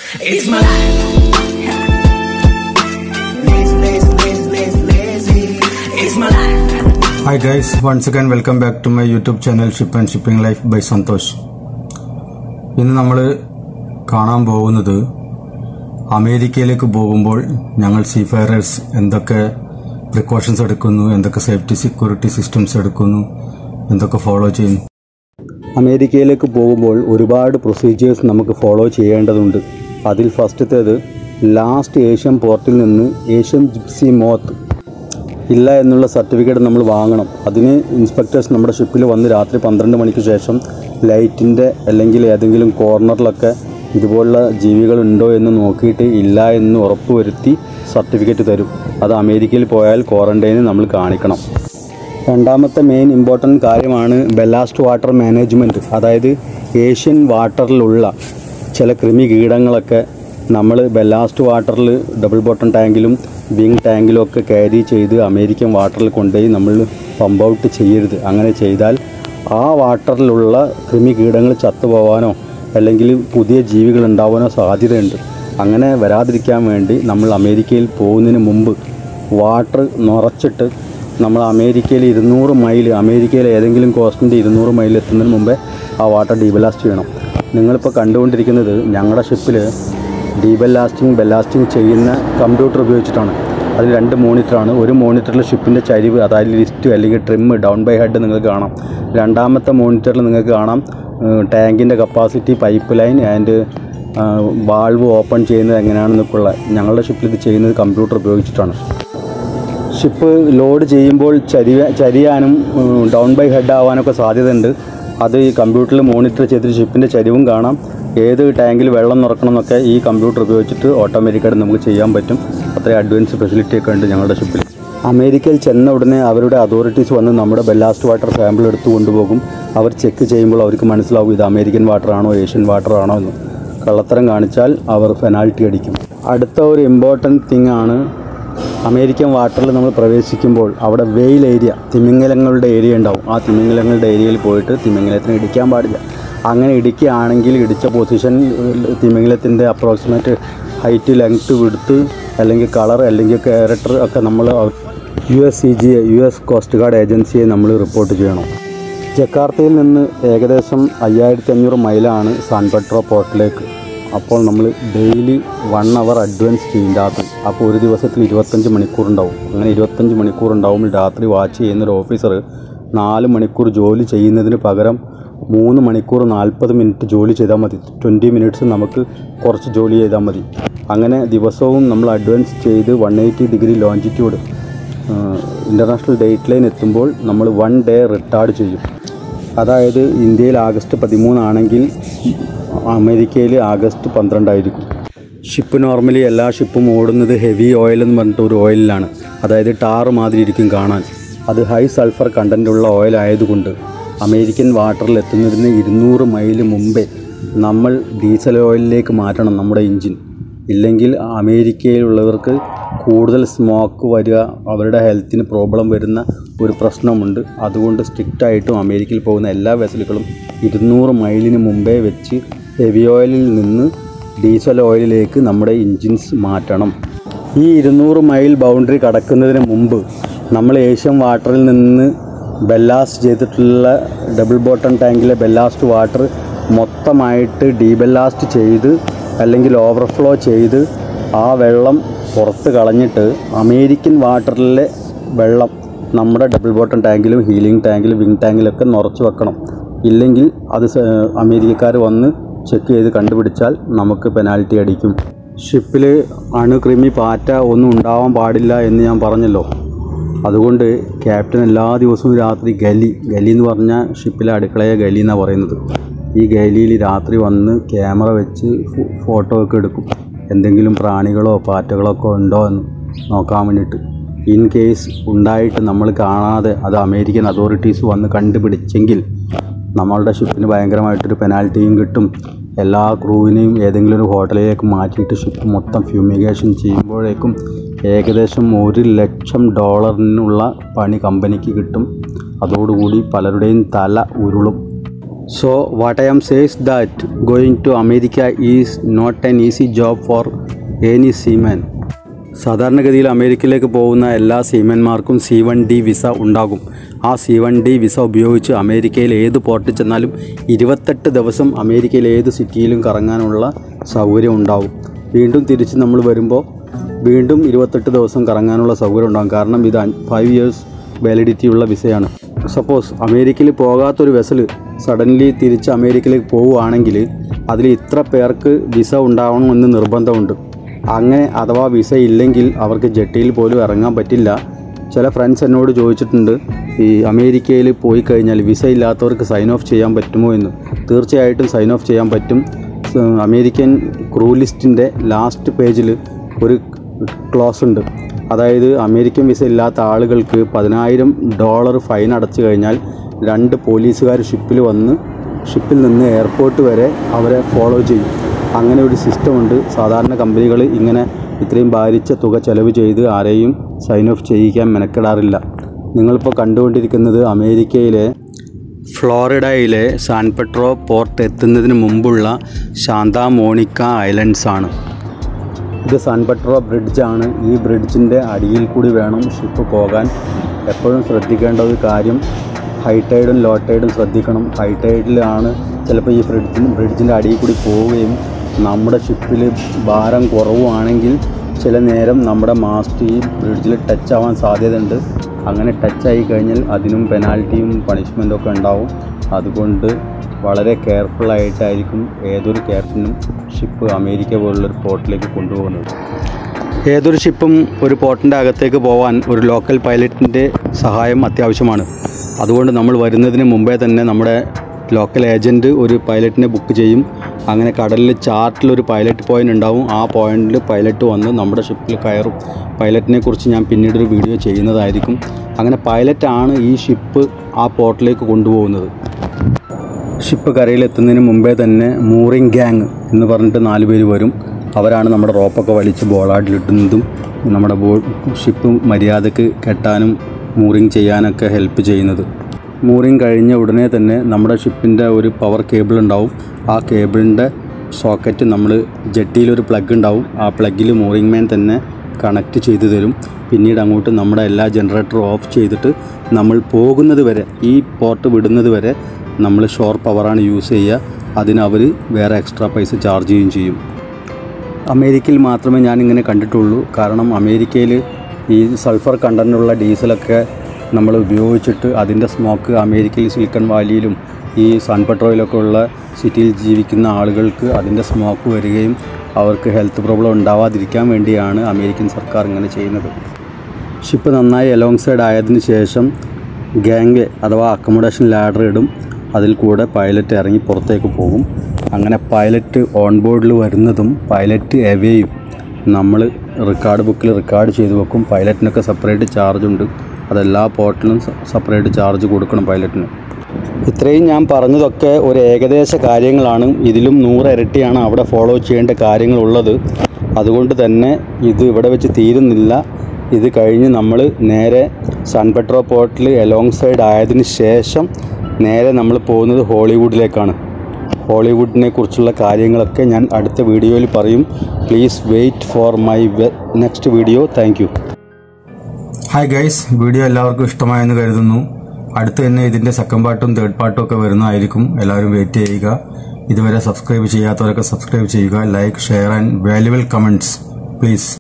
It's my life. Lazy, lazy, lazy, lazy, lazy. It's my life. Hi guys, once again welcome back to my YouTube channel Ship and Shipping Life by Santhosh ഇന്ന് നമ്മൾ കാണാൻ പോകുന്നത് അമേരിക്കയിലേക്ക് പോകുമ്പോൾ ഞങ്ങൾ seafarers എന്തൊക്കെ precautions എടുക്കുന്നു എന്തൊക്കെ സേഫ്റ്റി സെക്യൂരിറ്റി സിസ്റ്റംസ് എടുക്കുന്നു എന്തൊക്കെ ഫോളോ ചെയ്യുന്നു അമേരിക്കയിലേക്ക് പോകുമ്പോൾ ഒരുപാട് പ്രൊസീജിയേഴ്സ് നമുക്ക് ഫോളോ ചെയ്യേണ്ടതുണ്ട് അതിൽ ഫസ്റ്റത്തേത് ലാസ്റ്റ് ഏഷ്യൻ പോർട്ടിൽ നിന്ന് ഏഷ്യൻ ജിപ്സി മോത്ത് ഇല്ല എന്നുള്ള സർട്ടിഫിക്കറ്റ് നമ്മൾ വാങ്ങണം അതിന് ഇൻസ്പെക്ടേഴ്സ് നമ്മുടെ ഷിപ്പിൽ വന്ന് രാത്രി പന്ത്രണ്ട് മണിക്ക് ശേഷം ലൈറ്റിൻ്റെ അല്ലെങ്കിൽ ഏതെങ്കിലും കോർണറിലൊക്കെ ഇതുപോലുള്ള ജീവികളുണ്ടോ എന്ന് നോക്കിയിട്ട് ഇല്ല എന്ന് ഉറപ്പ് വരുത്തി സർട്ടിഫിക്കറ്റ് തരും അത് അമേരിക്കയിൽ പോയാൽ ക്വാറൻറ്റൈന് നമ്മൾ കാണിക്കണം രണ്ടാമത്തെ മെയിൻ ഇമ്പോർട്ടൻറ്റ് കാര്യമാണ് ബെല്ലാസ്റ്റ് വാട്ടർ മാനേജ്മെൻറ്റ് അതായത് ഏഷ്യൻ വാട്ടറിലുള്ള ചില കൃമി കീടങ്ങളൊക്കെ നമ്മൾ ബെല്ലാസ്റ്റ് വാട്ടറിൽ ഡബിൾ ബോട്ടം ടാങ്കിലും വിങ് ടാങ്കിലും ഒക്കെ ക്യാരി ചെയ്ത് അമേരിക്കൻ വാട്ടറിൽ കൊണ്ടുപോയി നമ്മൾ പമ്പ് ഔട്ട് ചെയ്യരുത് അങ്ങനെ ചെയ്താൽ ആ വാട്ടറിലുള്ള കൃമി കീടങ്ങൾ ചത്തുപോകാനോ അല്ലെങ്കിൽ പുതിയ ജീവികൾ ഉണ്ടാവാനോ സാധ്യതയുണ്ട് അങ്ങനെ വരാതിരിക്കാൻ വേണ്ടി നമ്മൾ അമേരിക്കയിൽ പോകുന്നതിന് മുമ്പ് വാട്ടർ നിറച്ചിട്ട് നമ്മൾ അമേരിക്കയിൽ ഇരുന്നൂറ് മൈൽ അമേരിക്കയിലെ ഏതെങ്കിലും കോസ്റ്റിൻ്റെ ഇരുന്നൂറ് മൈൽ എത്തുന്നതിന് മുമ്പേ ആ വാട്ടർ ഡീബലാസ്റ്റ് ചെയ്യണം നിങ്ങളിപ്പോൾ കണ്ടുകൊണ്ടിരിക്കുന്നത് ഞങ്ങളുടെ ഷിപ്പിൽ ഡീബലാസ്റ്റിംഗ് ബെല്ലാസ്റ്റിംഗ് ചെയ്യുന്ന കമ്പ്യൂട്ടർ ഉപയോഗിച്ചിട്ടാണ് അതിൽ രണ്ട് മോണിറ്ററാണ് ഒരു മോണിറ്ററിൽ ഷിപ്പിൻ്റെ ചരിവ് അതായത് ലിസ്റ്റ് അല്ലെങ്കിൽ ട്രിം ഡൗൺ ബൈ ഹെഡ് നിങ്ങൾക്ക് കാണാം രണ്ടാമത്തെ മോണിറ്ററിൽ നിങ്ങൾക്ക് കാണാം ടാങ്കിൻ്റെ capacity pipe line and valve open ചെയ്യുന്നത് എങ്ങനെയാണെന്നൊക്കെയുള്ള ഞങ്ങളുടെ ഷിപ്പിൽ ഇത് ചെയ്യുന്നത് കമ്പ്യൂട്ടർ ഉപയോഗിച്ചിട്ടാണ് ഷിപ്പ് ലോഡ് ചെയ്യുമ്പോൾ ചരിയ ചരിയാനും ഉം, ഡൗൺ ബൈ ഹെഡ് ആവാനൊക്കെ സാധ്യതയുണ്ട് അത് ഈ കമ്പ്യൂട്ടറിൽ മോണിറ്റർ ചെയ്തിട്ട് ഷിപ്പിൻ്റെ ചരിവും കാണാം ഏത് ടാങ്കിൽ വെള്ളം നിറക്കണം എന്നൊക്കെ ഈ കമ്പ്യൂട്ടർ ഉപയോഗിച്ചിട്ട് ഓട്ടോമാറ്റിക്കായിട്ട് നമുക്ക് ചെയ്യാൻ പറ്റും അത്രയും അഡ്വാൻസ് ഫെസിലിറ്റി ഒക്കെ ഉണ്ട് ഞങ്ങളുടെ ഷിപ്പിൽ അമേരിക്കയിൽ ചെന്ന ഉടനെ അവരുടെ അതോറിറ്റീസ് വന്ന് നമ്മുടെ ബെല്ലാസ്റ്റ് വാട്ടർ സാമ്പിൾ എടുത്തു കൊണ്ടുപോകും അവർ ചെക്ക് ചെയ്യുമ്പോൾ അവർക്ക് മനസ്സിലാവും ഇത് അമേരിക്കൻ വാട്ടർ ആണോ ഏഷ്യൻ വാട്ടർ ആണോ എന്ന് കള്ളത്തരം കാണിച്ചാൽ അവർ പെനാൽറ്റി അടിക്കും അടുത്ത ഒരു ഇമ്പോർട്ടൻറ്റ് തിങ് ആണ് അമേരിക്കൻ വാട്ടറിൽ നമ്മൾ പ്രവേശിക്കുമ്പോൾ അവിടെ വെയിൽ ഏരിയ തിമിംഗലങ്ങളുടെ ഏരിയ ഉണ്ടാവും ആ തിമിംഗലങ്ങളുടെ ഏരിയയിൽ പോയിട്ട് തിമിംഗലത്തിന് ഇടിക്കാൻ പാടില്ല അങ്ങനെ ഇടിക്കുകയാണെങ്കിൽ ഇടിച്ച പൊസിഷൻ തിമിംഗലത്തിൻ്റെ അപ്രോക്സിമേറ്റ് ഹൈറ്റ് ലെങ്ത്ത് വിടുത്ത് അല്ലെങ്കിൽ കളർ അല്ലെങ്കിൽ ക്യാരക്ടർ ഒക്കെ നമ്മൾ U S C G U S coast guard ഏജൻസിയെ നമ്മൾ റിപ്പോർട്ട് ചെയ്യണം ജക്കാർത്തയിൽ നിന്ന് ഏകദേശം അയ്യായിരത്തി അഞ്ഞൂറ് മൈലാണ് സാൻ പെട്രോ പോർട്ടിലേക്ക് അപ്പോൾ നമ്മൾ ഡെയിലി വൺ അവർ അഡ്വാൻസ് ചെയ്യും രാത്രി അപ്പോൾ ഒരു ദിവസത്തിൽ ഇരുപത്തഞ്ച് മണിക്കൂർ ഉണ്ടാവും അങ്ങനെ ഇരുപത്തഞ്ച് മണിക്കൂർ ഉണ്ടാവുമ്പോൾ രാത്രി വാച്ച് ചെയ്യുന്ന ഒരു ഓഫീസർ നാല് മണിക്കൂർ ജോലി ചെയ്യുന്നതിന് പകരം മൂന്ന് മണിക്കൂർ നാൽപ്പത് മിനിറ്റ് ജോലി ചെയ്താൽ മതി ട്വൻറ്റി മിനിറ്റ്സ് നമുക്ക് കുറച്ച് ജോലി ചെയ്താൽ മതി അങ്ങനെ ദിവസവും നമ്മൾ അഡ്വാൻസ് ചെയ്ത് one eighty degree longitude international date line എത്തുമ്പോൾ നമ്മൾ വൺ ഡേ റിട്ടാർഡ് ചെയ്യും അതായത് ഇന്ത്യയിൽ ആഗസ്റ്റ് പതിമൂന്നാണെങ്കിൽ അമേരിക്കയിൽ ആഗസ്റ്റ് പന്ത്രണ്ടായിരിക്കും ഷിപ്പ് നോർമലി എല്ലാ ഷിപ്പും ഓടുന്നത് ഹെവി ഓയിൽ എന്ന് പറഞ്ഞിട്ട് ഒരു ഓയിലാണ് അതായത് ടാറ് മാതിരി ഇരിക്കും കാണാൻ അത് ഹൈ സൾഫർ കണ്ടൻ്റ് ഉള്ള ഓയിൽ ആയതുകൊണ്ട് അമേരിക്കൻ വാട്ടറിൽ എത്തുന്നതിന് ഇരുന്നൂറ് മൈൽ മുമ്പേ നമ്മൾ ഡീസൽ ഓയിലിലേക്ക് മാറ്റണം നമ്മുടെ എഞ്ചിൻ ഇല്ലെങ്കിൽ അമേരിക്കയിലുള്ളവർക്ക് കൂടുതൽ സ്മോക്ക് വരിക അവരുടെ ഹെൽത്തിന് പ്രോബ്ലം വരുന്ന ഒരു പ്രശ്നമുണ്ട് അതുകൊണ്ട് സ്ട്രിക്റ്റായിട്ടും അമേരിക്കയിൽ പോകുന്ന എല്ലാ വെസലുകളും ഇരുന്നൂറ് മൈലിന് മുമ്പേ വെച്ച് ഹെവി ഓയിലിൽ നിന്ന് ഡീസൽ ഓയിലിലേക്ക് നമ്മുടെ എൻജിൻസ് മാറ്റണം ഈ ഇരുന്നൂറ് മൈൽ ബൗണ്ടറി കടക്കുന്നതിന് മുമ്പ് നമ്മൾ ഏഷ്യൻ വാട്ടറിൽ നിന്ന് ബെല്ലാസ്റ്റ് ചെയ്തിട്ടുള്ള ഡബിൾ ബോട്ടം ടാങ്കിലെ ബെല്ലാസ്റ്റ് വാട്ടർ മൊത്തമായിട്ട് ഡീബെല്ലാസ്റ്റ് ചെയ്ത് അല്ലെങ്കിൽ ഓവർഫ്ലോ ചെയ്ത് ആ വെള്ളം പുറത്ത് കളഞ്ഞിട്ട് അമേരിക്കൻ വാട്ടറിലെ വെള്ളം നമ്മുടെ ഡബിൾ ബോട്ടം ടാങ്കിലും ഹീലിംഗ് ടാങ്കിലും വിങ് ടാങ്കിലൊക്കെ നിറച്ച് വെക്കണം ഇല്ലെങ്കിൽ അത് സ- അമേരിക്കക്കാർ വന്ന് ചെക്ക് ചെയ്ത് കണ്ടുപിടിച്ചാൽ നമുക്ക് പെനാൽറ്റി അടിക്കും ഷിപ്പിൽ അണുക്രിമി പാറ്റ ഒന്നും ഉണ്ടാവാൻ പാടില്ല എന്ന് ഞാൻ പറഞ്ഞല്ലോ അതുകൊണ്ട് ക്യാപ്റ്റൻ എല്ലാ ദിവസവും രാത്രി ഗലി ഗലി എന്ന് പറഞ്ഞാൽ ഷിപ്പിലെ അടുക്കളയെ ഗലി എന്നാണ് പറയുന്നത് ഈ ഗലിയിൽ രാത്രി വന്ന് ക്യാമറ വെച്ച് ഫോ- ഫോട്ടോ ഒക്കെ എടുക്കും എന്തെങ്കിലും പ്രാണികളോ പാറ്റകളോ ഒക്കെ ഉണ്ടോ എന്ന് നോക്കാൻ വേണ്ടിയിട്ട് ഇൻ കേസ് ഉണ്ടായിട്ട് നമ്മൾ കാണാതെ അത് അമേരിക്കൻ അതോറിറ്റീസ് വന്ന് കണ്ടുപിടിച്ചെങ്കിൽ നമ്മളുടെ ഷിപ്പിന് ഭയങ്കരമായിട്ടൊരു പെനാൽറ്റിയും കിട്ടും എല്ലാ ക്രൂവിനെയും ഏതെങ്കിലും ഒരു ഹോട്ടലിലേക്ക് മാറ്റിയിട്ട് ഷിപ്പ് മൊത്തം ഫ്യൂമിഗേഷൻ ചെയ്യുമ്പോഴേക്കും ഏകദേശം ഒരു ലക്ഷം ഡോളറിനുള്ള പണി കമ്പനിക്ക് കിട്ടും അതോടുകൂടി പലരുടെയും തല ഉരുളും So what I am says that going to America is not an easy job for any seaman. സാധാരണഗതിയിൽ അമേരിക്കയിലേക്ക് പോകുന്ന എല്ലാ സീമന്മാർക്കും സി വൺ ഡി വിസ ഉണ്ടാകും ആ സി വൺ ഡി വിസ ഉപയോഗിച്ച് അമേരിക്കയിൽ ഏത് പോർട്ടിൽ ചെന്നാലും ഇരുപത്തെട്ട് ദിവസം അമേരിക്കയിൽ ഏത് സിറ്റിയിലും കറങ്ങാനുള്ള സൗകര്യം ഉണ്ടാവും വീണ്ടും തിരിച്ച് നമ്മൾ വരുമ്പോൾ വീണ്ടും ഇരുപത്തെട്ട് ദിവസം കറങ്ങാനുള്ള സൗകര്യം ഉണ്ടാകും കാരണം ഇത് ഫൈവ് ഇയേഴ്സ് വാലിഡിറ്റി ഉള്ള വിസയാണ് സപ്പോസ് അമേരിക്കയിൽ പോകാത്തൊരു വെസൽ സഡൻലി തിരിച്ച് അമേരിക്കയിലേക്ക് പോവുകയാണെങ്കിൽ അതിൽ ഇത്ര പേർക്ക് വിസ ഉണ്ടാവണമെന്ന് നിർബന്ധമുണ്ട് അങ്ങനെ അഥവാ വിസ ഇല്ലെങ്കിൽ അവർക്ക് ജെട്ടിയിൽ പോലും ഇറങ്ങാൻ പറ്റില്ല ചില ഫ്രണ്ട്സ് എന്നോട് ചോദിച്ചിട്ടുണ്ട് ഈ അമേരിക്കയിൽ പോയി കഴിഞ്ഞാൽ വിസ ഇല്ലാത്തവർക്ക് സൈൻ ഓഫ് ചെയ്യാൻ പറ്റുമോ എന്ന് തീർച്ചയായിട്ടും സൈൻ ഓഫ് ചെയ്യാൻ പറ്റും സ് അമേരിക്കൻ ക്രൂ ലിസ്റ്റിൻ്റെ ലാസ്റ്റ് പേജിൽ ഒരു ക്ലോസ് ഉണ്ട് അതായത് അമേരിക്കൻ വിസ ഇല്ലാത്ത ആളുകൾക്ക് പതിനായിരം ഡോളർ ഫൈൻ അടച്ചു കഴിഞ്ഞാൽ രണ്ട് പോലീസുകാർ ഷിപ്പിൽ വന്ന് ഷിപ്പിൽ നിന്ന് എയർപോർട്ട് വരെ അവരെ ഫോളോ ചെയ്യും അങ്ങനെ ഒരു സിസ്റ്റം ഉണ്ട് സാധാരണ കമ്പനികൾ ഇങ്ങനെ ഇത്രയും ഭാരിച്ച തുക ചെലവ് ചെയ്ത് ആരെയും സൈൻ ഓഫ് ചെയ്യിക്കാൻ മെനക്കെടാറില്ല നിങ്ങളിപ്പോൾ കണ്ടുകൊണ്ടിരിക്കുന്നത് അമേരിക്കയിലെ ഫ്ലോറിഡയിലെ സാൻ പെട്രോ പോർട്ട് എത്തുന്നതിന് മുമ്പുള്ള ശാന്ത മോണിക്ക ഐലൻഡ്സ് ആണ് ഇത് സാൻ പെട്രോ ബ്രിഡ്ജാണ് ഈ ബ്രിഡ്ജിൻ്റെ അടിയിൽ കൂടി വേണം ഷിപ്പ് പോകാൻ എപ്പോഴും ശ്രദ്ധിക്കേണ്ട ഒരു കാര്യം ഹൈ ടൈഡും ലോ ടൈഡും ശ്രദ്ധിക്കണം ഹൈ ടൈഡിലാണ് ചിലപ്പോൾ ഈ ബ്രിഡ്ജിന് ബ്രിഡ്ജിൻ്റെ അടിയിൽ കൂടി പോവുകയും നമ്മുടെ ഷിപ്പിൽ ഭാരം കുറവാണെങ്കിൽ ചില നേരം നമ്മുടെ മാസ്റ്റ് ഈ ബ്രിഡ്ജിൽ ടച്ച് ആവാൻ സാധ്യതയുണ്ട് അങ്ങനെ ടച്ച് ആയി കഴിഞ്ഞാൽ അതിനും പെനാൽറ്റിയും പണിഷ്മെൻറ്റും ഒക്കെ ഉണ്ടാവും അതുകൊണ്ട് വളരെ കെയർഫുൾ ആയിട്ടായിരിക്കും ഏതൊരു ക്യാപ്റ്റനും ഷിപ്പ് അമേരിക്ക പോലുള്ളൊരു പോർട്ടിലേക്ക് കൊണ്ടുപോകുന്നത് ഏതൊരു ഷിപ്പും ഒരു പോർട്ടിൻ്റെ അകത്തേക്ക് പോകാൻ ഒരു ലോക്കൽ പൈലറ്റിൻ്റെ സഹായം അത്യാവശ്യമാണ് അതുകൊണ്ട് നമ്മൾ വരുന്നതിന് മുമ്പേ തന്നെ നമ്മുടെ ലോക്കൽ ഏജൻറ്റ് ഒരു പൈലറ്റിനെ ബുക്ക് ചെയ്യും അങ്ങനെ കടലിൽ ചാർട്ടിൽ ഒരു പൈലറ്റ് പോയിൻ്റ് ഉണ്ടാവും ആ പോയിന്റിൽ പൈലറ്റ് വന്ന് നമ്മുടെ ഷിപ്പിൽ കയറും പൈലറ്റിനെ കുറിച്ച് ഞാൻ പിന്നീട് ഒരു വീഡിയോ ചെയ്യുന്നതായിരിക്കും അങ്ങനെ പൈലറ്റാണ് ഈ ഷിപ്പ് ആ പോർട്ടിലേക്ക് കൊണ്ടുപോകുന്നത് ഷിപ്പ് കരയിലെത്തുന്നതിന് മുമ്പേ തന്നെ മൂറിങ് ഗ്യാങ് എന്ന് പറഞ്ഞിട്ട് നാല് പേര് വരും അവരാണ് നമ്മുടെ റോപ്പൊക്കെ വലിച്ച് ബോളാടിലിട്ടുന്നതും നമ്മുടെ ബോ ഷിപ്പ് മര്യാദക്ക് കെട്ടാനും മൂറിങ് ചെയ്യാനൊക്കെ ഹെൽപ്പ് ചെയ്യുന്നത് മൂറിങ് കഴിഞ്ഞ ഉടനെ തന്നെ നമ്മുടെ ഷിപ്പിൻ്റെ ഒരു പവർ കേബിൾ ഉണ്ടാവും ആ കേബിളിൻ്റെ സോക്കറ്റ് നമ്മൾ ജെട്ടിയിലൊരു പ്ലഗ് ഉണ്ടാവും ആ പ്ലഗിൽ മൂറിങ് മാൻ തന്നെ കണക്ട് ചെയ്തു തരും പിന്നീട് അങ്ങോട്ട് നമ്മുടെ എല്ലാ ജനറേറ്ററും ഓഫ് ചെയ്തിട്ട് നമ്മൾ പോകുന്നത് വരെ ഈ പോർട്ട് വിടുന്നത് വരെ നമ്മൾ ഷോർ പവറാണ് യൂസ് ചെയ്യുക അതിന് അവർ വേറെ എക്സ്ട്രാ പൈസ ചാർജ് ചെയ്യുകയും ചെയ്യും അമേരിക്കയിൽ മാത്രമേ ഞാനിങ്ങനെ കണ്ടിട്ടുള്ളൂ കാരണം അമേരിക്കയിൽ ഈ സൾഫർ കണ്ടൻറ്റുള്ള ഡീസലൊക്കെ നമ്മൾ ഉപയോഗിച്ചിട്ട് അതിൻ്റെ സ്മോക്ക് അമേരിക്കയിൽ സിലിക്കൺ വാലിയിലും ഈ സൺ പെട്രോയിലൊക്കെ ഉള്ള സിറ്റിയിൽ ജീവിക്കുന്ന ആളുകൾക്ക് അതിൻ്റെ സ്മോക്ക് വരികയും അവർക്ക് ഹെൽത്ത് പ്രോബ്ലം ഉണ്ടാവാതിരിക്കാൻ വേണ്ടിയാണ് അമേരിക്കൻ സർക്കാർ ഇങ്ങനെ ചെയ്യുന്നത് ഷിപ്പ് നന്നായി അലോങ് സൈഡ് ആയതിനു ശേഷം ഗാങ് അഥവാ അക്കോമഡേഷൻ ലാഡർ ഇടും അതിൽ കൂടെ പൈലറ്റ് ഇറങ്ങി പുറത്തേക്ക് പോകും അങ്ങനെ പൈലറ്റ് ഓൺ ബോർഡിൽ വരുന്നതും പൈലറ്റ് എവേയും നമ്മൾ റെക്കോർഡ് ബുക്കിൽ റെക്കോർഡ് ചെയ്ത് വെക്കും പൈലറ്റിനൊക്കെ സെപ്പറേറ്റ് ചാർജ് ഉണ്ട് അതെല്ലാ പോർട്ടിലും സെപ്പറേറ്റ് ചാർജ് കൊടുക്കണം പൈലറ്റിന് ഇത്രയും ഞാൻ പറഞ്ഞതൊക്കെ ഒരു ഏകദേശ കാര്യങ്ങളാണ് ഇതിലും നൂറ് ഇരട്ടിയാണ് അവിടെ ഫോളോ ചെയ്യേണ്ട കാര്യങ്ങളുള്ളത് അതുകൊണ്ട് തന്നെ ഇത് ഇവിടെ വെച്ച് തീരുന്നില്ല ഇത് കഴിഞ്ഞ് നമ്മൾ നേരെ സൺ പെട്രോ പോർട്ടിൽ അലോങ് സൈഡ് ആയതിനു ശേഷം നേരെ നമ്മൾ പോകുന്നത് ഹോളിവുഡിലേക്കാണ് ഹോളിവുഡിനെ കുറിച്ചുള്ള കാര്യങ്ങളൊക്കെ ഞാൻ അടുത്ത വീഡിയോയിൽ പറയും please wait for my next video thank you hi guys video എല്ലാവർക്കും ഇഷ്ടമായെന്ന് കരുതുന്നു അടുത്ത് തന്നെ ഇതിന്റെ സെക്കൻഡ് പാർട്ടും തേർഡ് പാർട്ടും ഒക്കെ വരുന്നതായിരിക്കും എല്ലാവരും വെയിറ്റ് ചെയ്യുക ഇതുവരെ സബ്സ്ക്രൈബ് ചെയ്യാത്തവരൊക്കെ സബ്സ്ക്രൈബ് ചെയ്യുക like share and valuable comments please